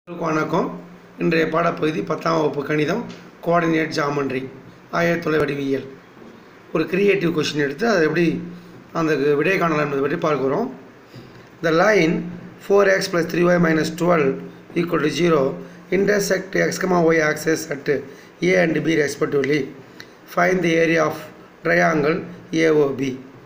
வணக்கம் இன்றைய பாடப்பகுதி பத்தாம் வகுப்பு கணிதம் கோஆர்டினேட் ஜாமண்ட்ரி ஆயத்தொலை வடிவியல் ஒரு கிரியேட்டிவ் கொஷின் எடுத்து அதை எப்படி அந்த விடை காணலாம் என்பதை பற்றி பார்க்கிறோம் the line four x plus three y minus twelve equal to zero intersect x comma y axis at a and b respectively find the area of triangle AOB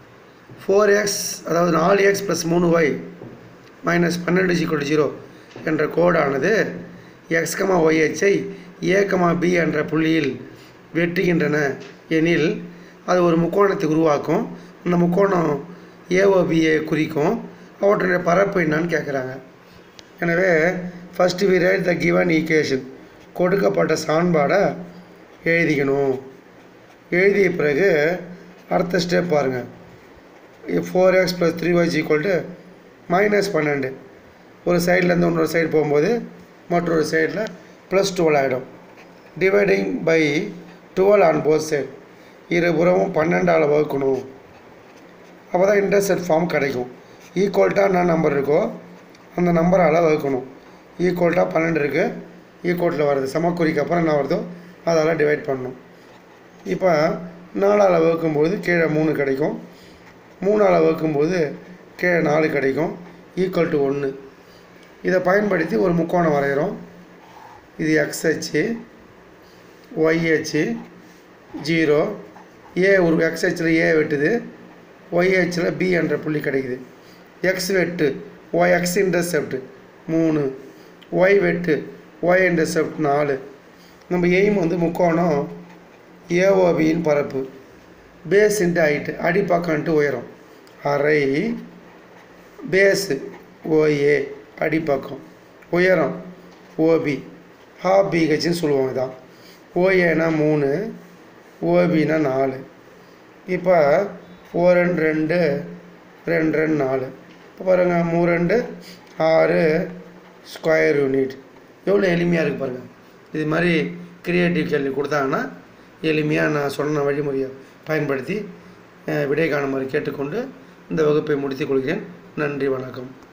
4x அதாவது நாலு எக்ஸ் ப்ளஸ் மூணு y minus பன்னெண்டு equal zero என்ற கோடானது x comma ஒய்ஹெச்சை A comma B என்ற புள்ளியில் வெட்டுகின்றன எனில் அது ஒரு முக்கோணத்தை உருவாக்கும் அந்த முக்கோணம் ஏஓபியை குறிக்கும் அவற்றுடைய பரப்பு என்னன்னு கேட்குறாங்க எனவே first we write the given equation கொடுக்கப்பட்ட சான்பாடை எழுதிக்கணும் எழுதிய பிறகு அடுத்த ஸ்டெப் பாருங்கள் four x plus three y is equal to minus பன்னெண்டு ஒரு சைட்லேருந்து இன்னொரு சைடு போகும்போது மற்றொரு சைடில் ப்ளஸ் டுவெல் ஆகிடும் dividing by twelve on both side இருபுறமும் பன்னெண்டால் வகுக்கணும் அப்போ தான் இன்டர்செட் ஃபார்ம் கிடைக்கும் ஈக்குவல்ட்டாக என்ன நம்பர் இருக்கோ அந்த நம்பரால் வகுக்கணும் ஈக்குவல்ட்டாக பன்னெண்டு இருக்குது ஈக்குவல்ட்டில் வருது சமக்குறிக்கு அப்புறம் என்ன வருதோ அதால் டிவைட் பண்ணணும் இப்போ நாலால் வகுக்கும்போது கீழே மூணு கிடைக்கும் மூணால் வகுக்கும்போது கீழே நாலு கிடைக்கும் ஈக்குவல் டு ஒன்று இதை பயன்படுத்தி ஒரு முக்கோணம் வரைகிறோம் இது எக்ஸ் அச்சு ஒய் அச்சு ஜீரோ ஏ ஒரு எக்ஸ் அச்சில் ஏ வெட்டுது ஒய் அச்சில் பி என்ற புள்ளி கிடைக்குது எக்ஸ் வெட்டு ஒய் எக்ஸ் இன்டர்செப்ட் மூணு ஒய் வெட்டு ஒய் இன்டர்செப்ட் நாலு நம்ம எய்ம் வந்து முக்கோணம் ஏஓபியின் பரப்பு பேஸ் இன்ட்டு ஹைட்டு அடிப்பக்கம்ன்ட்டு உயரம் அரை பேஸு ஓஏ அடிப்பக்கம் உயரம் ஓபி ஹாஃப் பிஹெச்னு சொல்லுவாங்க இதான் ஓஏனா மூணு ஓபினா நாலு இப்போ ஓ ரெண்டு ரெண்டு ரெண்டு ரெண்டு நாலு இப்போ பாருங்கள் மூணு ரெண்டு ஆறு ஸ்கொயர் யூனிட் எவ்வளோ எளிமையாக இருக்குது பாருங்கள் இது மாதிரி கிரியேட்டிவ் கேள்வி கொடுத்தாங்கன்னா எளிமையாக நான் சொன்ன வழிமுறையை பயன்படுத்தி அஹ், விடை காணுமாறு கேட்டுக்கொண்டு இந்த வகுப்பை முடித்துக் கொள்கிறேன் நன்றி வணக்கம்